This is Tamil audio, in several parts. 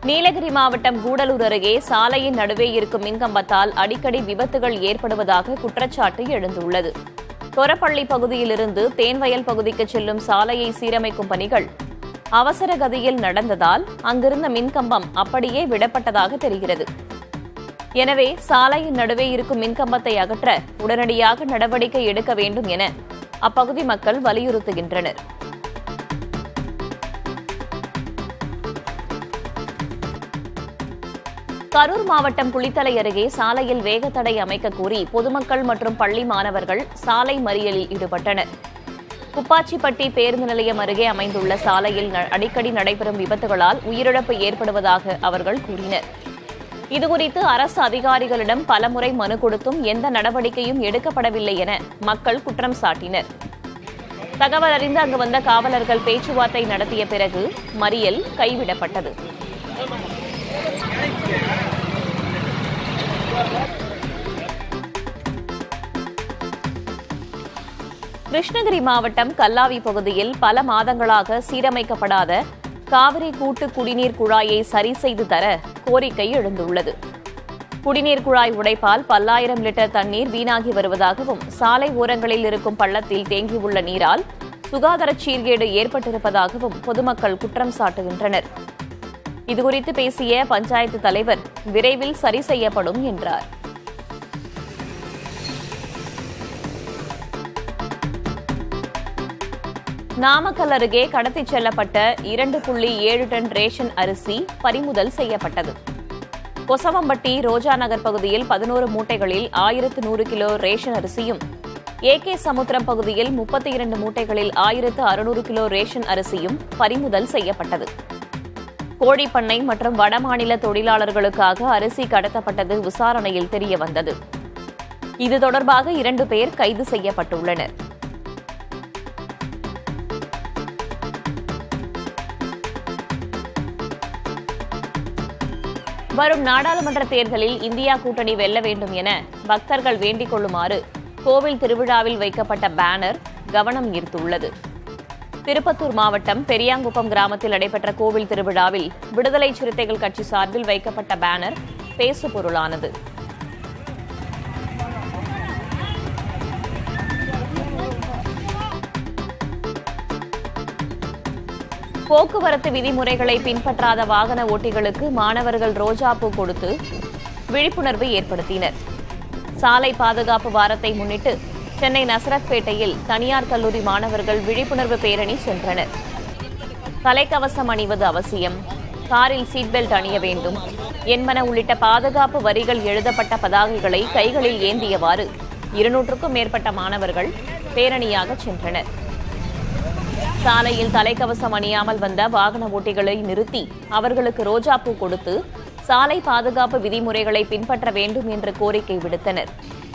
நீலகிரி மாவட்டம் கூடலூர் அருகே சாலையின் நடுவே இருக்கும் மின்கம்பத்தால் அடிக்கடி விபத்துகள் ஏற்படுவதாக குற்றச்சாட்டு எழுந்துள்ளது தொரப்பள்ளி பகுதியிலிருந்து தேன்வயல் பகுதிக்கு செல்லும் சாலையை சீரமைக்கும் பணிகள் அவசர கதியில் நடந்ததால் அங்கிருந்த மின்கம்பம் அப்படியே விடப்பட்டதாக தெரிகிறது எனவே சாலையின் நடுவே இருக்கும் மின்கம்பத்தை அகற்ற உடனடியாக நடவடிக்கை எடுக்க வேண்டும் என அப்பகுதி மக்கள் வலியுறுத்துகின்றனர் கரூர் மாவட்டம் குளித்தலை அருகே சாலையில் வேகத்தடை அமைக்க கோரி பொதுமக்கள் மற்றும் பள்ளி மாணவர்கள் சாலை மறியலில் ஈடுபட்டனர் குப்பாச்சிப்பட்டி பேருந்து நிலையம் அருகே அமைந்துள்ள சாலையில் ந- அடிக்கடி நடைபெறும் விபத்துகளால் உயிரிழப்பு ஏற்படுவதாக அவர்கள் கூறினர் இதுகுறித்து அரசு அதிகாரிகளிடம் பலமுறை மனு கொடுத்தும் எந்த நடவடிக்கையும் எடுக்கப்படவில்லை என மக்கள் குற்றம் சாட்டினர் தகவல் அறிந்து அங்கு வந்த காவலர்கள் பேச்சுவார்த்தை நடத்திய பிறகு மறியல் கைவிடப்பட்டது கிருஷ்ணகிரி மாவட்டம் கல்லாவி பகுதியில் பல மாதங்களாக சீரமைக்கப்படாத காவிரி கூட்டு குடிநீர் குழாயை சரி செய்து தர கோரிக்கை எழுந்துள்ளது குடிநீர் குழாய் உடைப்பால் பல்லாயிரம் லிட்டர் தண்ணீர் வீணாகி வருவதாகவும் சாலை ஓரங்களில் இருக்கும் பள்ளத்தில் தேங்கியுள்ள நீரால் சுகாதார சீர்கேடு ஏற்பட்டிருப்பதாகவும் பொதுமக்கள் குற்றம் சாட்டுகின்றனர் இதுகுறித்து பேசிய பஞ்சாயத்து தலைவர் விரைவில் சரி செய்யப்படும் என்றார் நாமக்கல் அருகே கடத்திச் செல்லப்பட்ட இரண்டு புள்ளி ஏழு டன் ரேஷன் அரிசி பறிமுதல் செய்யப்பட்டது கொசவம்பட்டி ரோஜா நகர் பகுதியில் பதினோரு மூட்டைகளில் ஆயிரத்து நூறு கிலோ ரேஷன் அரிசியும் ஏ கே சமுத்திரம் பகுதியில் முப்பத்தி இரண்டு மூட்டைகளில் ஆயிரத்து அறுநூறு கிலோ ரேஷன் அரிசியும் பறிமுதல் செய்யப்பட்டது கோழிப்பண்ணை மற்றும் வடமாநில தொழிலாளர்களுக்காக அரிசி கடத்தப்பட்டது விசாரணையில் தெரியவந்தது இது தொடர்பாக இரண்டு பேர் கைது செய்யப்பட்டுள்ளனர் வரும் நாடாளுமன்ற தேர்தலில் இந்தியா கூட்டணி வெல்ல வேண்டும் என பக்தர்கள் வேண்டிக் கொள்ளுமாறு கோவில் திருவிழாவில் வைக்கப்பட்ட பேனர் கவனம் ஈர்த்துள்ளது திருப்பத்தூர் மாவட்டம் பெரியாங்குப்பம் கிராமத்தில் நடைபெற்ற கோவில் திருவிழாவில் விடுதலை சிறுத்தைகள் கட்சி சார்பில் வைக்கப்பட்ட பேனர் பேசு பொருளானது போக்குவரத்து விதிமுறைகளை பின்பற்றாத வாகன ஓட்டிகளுக்கு மாணவர்கள் ரோஜாப்பூ கொடுத்து விழிப்புணர்வு ஏற்படுத்தினர் சாலை பாதுகாப்பு வாரத்தை முன்னிட்டு சென்னை நசரத்பேட்டையில் தனியார் கல்லூரி மாணவர்கள் விழிப்புணர்வு பேரணி சென்றனர் தலைக்கவசம் அணிவது அவசியம் காரில் சீட் பெல்ட் அணிய வேண்டும் என்பன உள்ளிட்ட பாதுகாப்பு வரிகள் எழுதப்பட்ட பதாகைகளை கைகளில் ஏந்தியவாறு இருநூற்றுக்கும் மேற்பட்ட மாணவர்கள் பேரணியாக சென்றனர் சாலையில் தலைக்கவசம் அணியாமல் வந்த வாகன ஓட்டிகளை நிறுத்தி அவர்களுக்கு ரோஜாப்பூ கொடுத்து சாலை பாதுகாப்பு விதிமுறைகளை பின்பற்ற வேண்டும் என்று கோரிக்கை விடுத்தனர்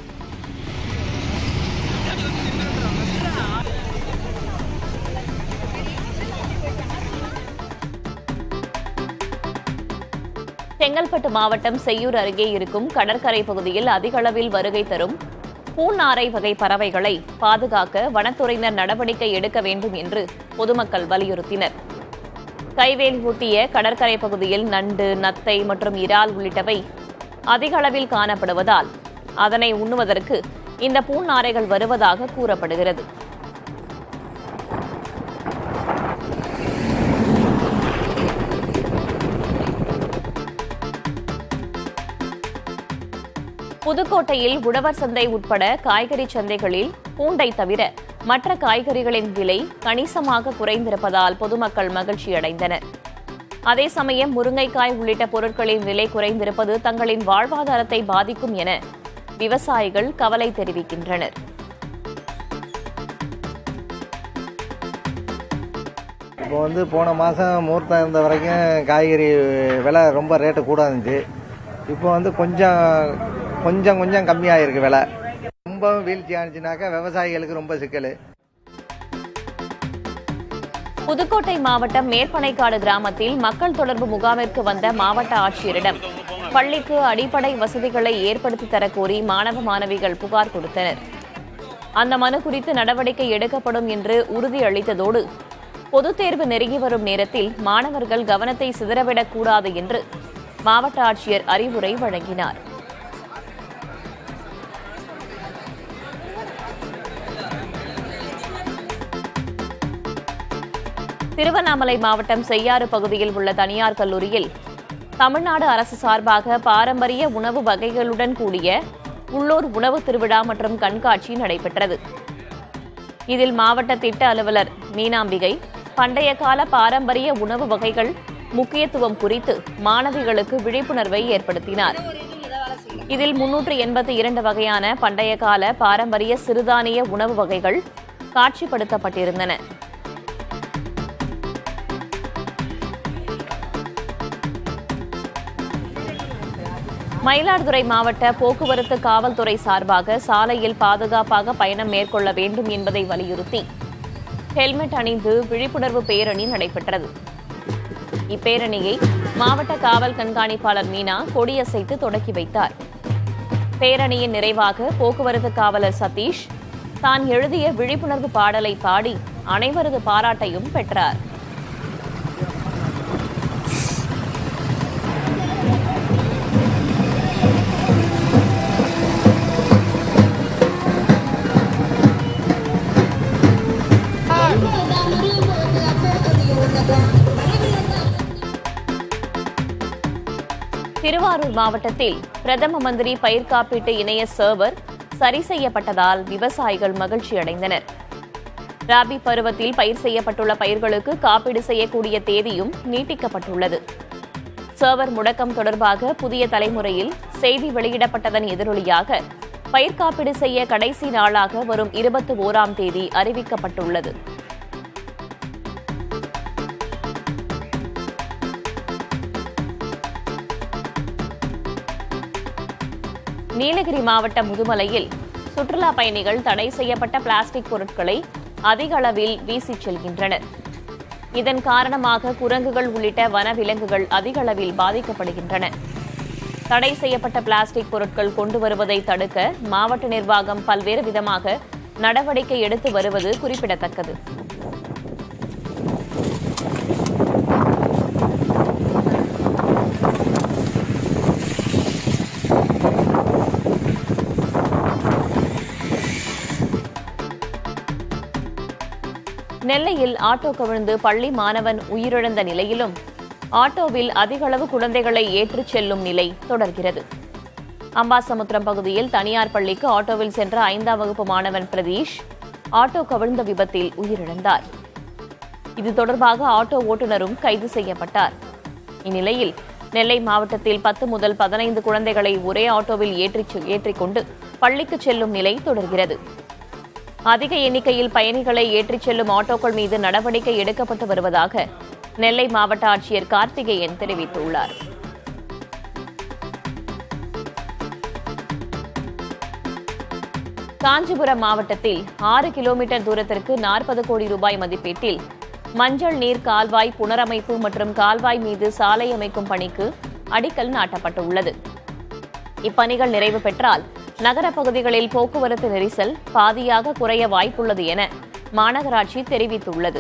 செங்கல்பட்டு மாவட்டம் செய்யூர் அருகே இருக்கும் கடற்கரை பகுதியில் அதிக அளவில் வருகை தரும் பூநாரை வகை பறவைகளை பாதுகாக்க வனத்துறையினர் நடவடிக்கை எடுக்க வேண்டும் என்று பொதுமக்கள் வலியுறுத்தினர் கைவேலி ஒட்டிய கடற்கரை பகுதியில் நண்டு நத்தை மற்றும் இறால் உள்ளிட்டவை அதிக அளவில் காணப்படுவதால் அதனை உண்ணுவதற்கு இந்த பூநாரைகள் வருவதாக கூறப்படுகிறது புதுக்கோட்டையில் உழவர் சந்தை உட்பட காய்கறி சந்தைகளில் பூண்டை தவிர மற்ற காய்கறிகளின் விலை கணிசமாக குறைந்திருப்பதால் பொதுமக்கள் மகிழ்ச்சியடைந்தனர் அதே சமயம் முருங்கைக்காய் உள்ளிட்ட பொருட்களின் விலை குறைந்திருப்பது தங்களின் வாழ்வாதாரத்தை பாதிக்கும் என விவசாயிகள் கவலை தெரிவிக்கின்றனர் இப்போ வந்து போன மாதம் முகூர்த்தம் இருந்த வரைக்கும் காய்கறி விலை ரொம்ப ரேட்டு கூட இருந்துச்சு இப்போ வந்து கொஞ்சம் கொஞ்சம் கொஞ்சம் கம்மியாக இருக்கு விலை ரொம்ப வீழ்ச்சி ஆனிச்சுனாக்கா விவசாயிகளுக்கு ரொம்ப சிக்கல் புதுக்கோட்டை மாவட்டம் மேற்பனைக்காடு கிராமத்தில் மக்கள் தொடர்பு முகாமிற்கு வந்த மாவட்ட ஆட்சியரிடம் பள்ளிக்கு அடிப்படை வசதிகளை ஏற்படுத்தி தர கோரி மாணவ மாணவிகள் புகார் கொடுத்தனர் அந்த மனு குறித்து நடவடிக்கை எடுக்கப்படும் என்று உறுதியளித்ததோடு பொதுத் தேர்வு நெருங்கி வரும் நேரத்தில் மாணவர்கள் கவனத்தை சிதறவிடக் கூடாது என்று மாவட்ட ஆட்சியர் அறிவுரை வழங்கினார் திருவண்ணாமலை மாவட்டம் செய்யாறு பகுதியில் உள்ள தனியார் கல்லூரியில் தமிழ்நாடு அரசு சார்பாக பாரம்பரிய உணவு வகைகளுடன் கூடிய உள்ளூர் உணவு திருவிழா மற்றும் கண்காட்சி நடைபெற்றது இதில் மாவட்ட திட்ட அலுவலர் மீனாம்பிகை பண்டைய கால பாரம்பரிய உணவு வகைகள் முக்கியத்துவம் குறித்து மாணவிகளுக்கு விழிப்புணர்வை ஏற்படுத்தினார் இதில் முன்னூற்று எண்பத்தி இரண்டு வகையான பண்டைய கால பாரம்பரிய சிறுதானிய உணவு வகைகள் காட்சிப்படுத்தப்பட்டிருந்தன மயிலாடுதுறை மாவட்ட போக்குவரத்து காவல்துறை சார்பாக சாலையில் பாதுகாப்பாக பயணம் மேற்கொள்ள வேண்டும் என்பதை வலியுறுத்தி ஹெல்மெட் அணிந்து விழிப்புணர்வு பேரணி நடைபெற்றது இப்பேரணியை மாவட்ட காவல் கண்காணிப்பாளர் மீனா கொடியசைத்து தொடக்கி வைத்தார் பேரணியின் நிறைவாக போக்குவரத்து காவலர் சதீஷ் தான் எழுதிய விழிப்புணர்வு பாடலை பாடி அனைவரது பாராட்டையும் பெற்றார் திருவாரூர் மாவட்டத்தில் பிரதம மந்திரி பயிர் காப்பீட்டு இணைய சர்வர் சரி செய்யப்பட்டதால் விவசாயிகள் மகிழ்ச்சி அடைந்தனர் ராபி பருவத்தில் பயிர் செய்யப்பட்டுள்ள பயிர்களுக்கு காப்பீடு செய்யக்கூடிய தேதியும் நீட்டிக்கப்பட்டுள்ளது சர்வர் முடக்கம் தொடர்பாக புதிய தலைமுறையில் செய்தி வெளியிடப்பட்டதன் எதிரொலியாக பயிர் காப்பீடு செய்ய கடைசி நாளாக வரும் இருபத்தி ஓராம் தேதி அறிவிக்கப்பட்டுள்ளது நீலகிரி மாவட்டம் முதுமலையில் சுற்றுலா பயணிகள் தடை செய்யப்பட்ட பிளாஸ்டிக் பொருட்களை அதிக அளவில் வீசிச் செல்கின்றனர் இதன் காரணமாக குரங்குகள் உள்ளிட்ட வனவிலங்குகள் அதிக அளவில் பாதிக்கப்படுகின்றன தடை செய்யப்பட்ட பிளாஸ்டிக் பொருட்கள் கொண்டு வருவதை தடுக்க மாவட்ட நிர்வாகம் பல்வேறு விதமாக நடவடிக்கை எடுத்து வருவது குறிப்பிடத்தக்கது நெல்லையில் ஆட்டோ கவிழ்ந்து பள்ளி மாணவன் உயிரிழந்த நிலையிலும் ஆட்டோவில் அதிக அளவு குழந்தைகளை ஏற்றிச் செல்லும் நிலை தொடர்கிறது அம்பாசமுத்திரம் பகுதியில் தனியார் பள்ளிக்கு ஆட்டோவில் சென்ற ஐந்தாம் வகுப்பு மாணவன் பிரதீஷ் ஆட்டோ கவிழ்ந்த விபத்தில் உயிரிழந்தார் இது தொடர்பாக ஆட்டோ ஓட்டுநரும் கைது செய்யப்பட்டார் இந்நிலையில் நெல்லை மாவட்டத்தில் பத்து முதல் பதினைந்து குழந்தைகளை ஒரே ஆட்டோவில் ஏற்றிச் ஏற்றிக்கொண்டு பள்ளிக்கு செல்லும் நிலை தொடர்கிறது அதிக எண்ணிக்கையில் பயணிகளை ஏற்றிச் செல்லும் ஆட்டோக்கள் மீது நடவடிக்கை எடுக்கப்பட்டு வருவதாக நெல்லை மாவட்ட ஆட்சியர் கார்த்திகேயன் தெரிவித்துள்ளார் காஞ்சிபுரம் மாவட்டத்தில் ஆறு கிலோமீட்டர் தூரத்திற்கு நாற்பது கோடி ரூபாய் மதிப்பீட்டில் மஞ்சள் நீர் கால்வாய் புனரமைப்பு மற்றும் கால்வாய் மீது சாலை அமைக்கும் பணிக்கு அடிக்கல் நாட்டப்பட்டுள்ளது இப்பணிகள் நிறைவு பெற்றால் நகர பகுதிகளில் போக்குவரத்து நெரிசல் பாதியாக குறைய வாய்ப்புள்ளது என மாநகராட்சி தெரிவித்துள்ளது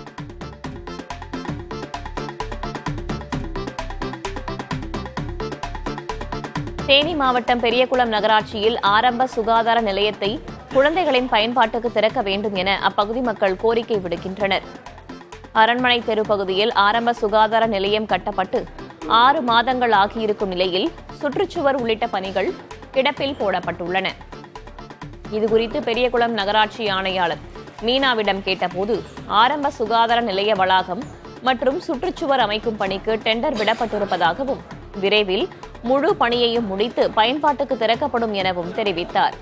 தேனி மாவட்டம் பெரியகுளம் நகராட்சியில் ஆரம்ப சுகாதார நிலையத்தை குழந்தைகளின் பயன்பாட்டுக்கு திறக்க வேண்டும் என அப்பகுதி மக்கள் கோரிக்கை விடுக்கின்றனர் அரண்மனை தெரு பகுதியில் ஆரம்ப சுகாதார நிலையம் கட்டப்பட்டு ஆறு மாதங்கள் ஆகியிருக்கும் நிலையில் சுற்றுச்சுவர் உள்ளிட்ட பணிகள் கிடப்பில் போடப்பட்டுள்ளன இதுகுறித்து பெரியகுளம் நகராட்சி ஆணையாளர் மீனாவிடம் கேட்டபோது ஆரம்ப சுகாதார நிலைய வளாகம் மற்றும் சுற்றுச்சுவர் அமைக்கும் பணிக்கு டெண்டர் விடப்பட்டிருப்பதாகவும் விரைவில் முழு பணியையும் முடித்து பயன்பாட்டுக்கு திறக்கப்படும் எனவும் தெரிவித்தார்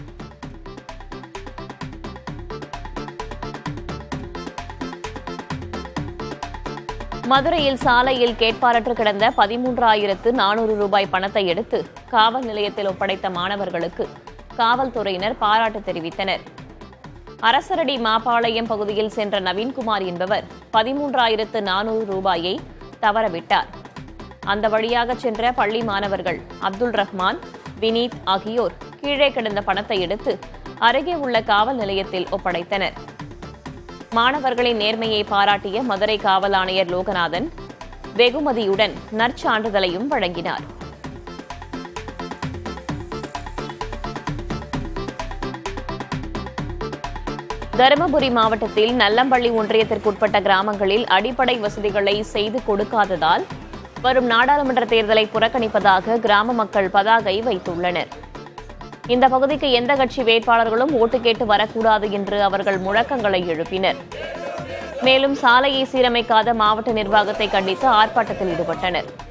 மதுரையில் சாலையில் கேட்பாரற்று கிடந்த பதிமூன்றாயிரத்து நானூறு ரூபாய் பணத்தை எடுத்து காவல் நிலையத்தில் ஒப்படைத்த மாணவர்களுக்கு காவல்துறையினர் பாராட்டு தெரிவித்தனர் அரசரடி மாபாளையம் பகுதியில் சென்ற நவீன்குமார் என்பவர் பதிமூன்றாயிரத்து நானூறு ரூபாயை தவறவிட்டார் அந்த வழியாக சென்ற பள்ளி மாணவர்கள் அப்துல் ரஹ்மான் வினீத் ஆகியோர் கீழே கிடந்த பணத்தை எடுத்து அருகே உள்ள காவல் நிலையத்தில் ஒப்படைத்தனர் மாணவர்களின் நேர்மையை பாராட்டிய மதுரை காவல் ஆணையர் லோகநாதன் வெகுமதியுடன் நற்சான்றிதழையும் வழங்கினார் தருமபுரி மாவட்டத்தில் நல்லம்பள்ளி ஒன்றியத்திற்குட்பட்ட கிராமங்களில் அடிப்படை வசதிகளை செய்து கொடுக்காததால் வரும் நாடாளுமன்ற தேர்தலை புறக்கணிப்பதாக கிராம மக்கள் பதாகை வைத்துள்ளனர் இந்த பகுதிக்கு எந்த கட்சி வேட்பாளர்களும் ஓட்டு கேட்டு வரக்கூடாது என்று அவர்கள் முழக்கங்களை எழுப்பினர் மேலும் சாலையை சீரமைக்காத மாவட்ட நிர்வாகத்தை கண்டித்து ஆர்ப்பாட்டத்தில் ஈடுபட்டனர்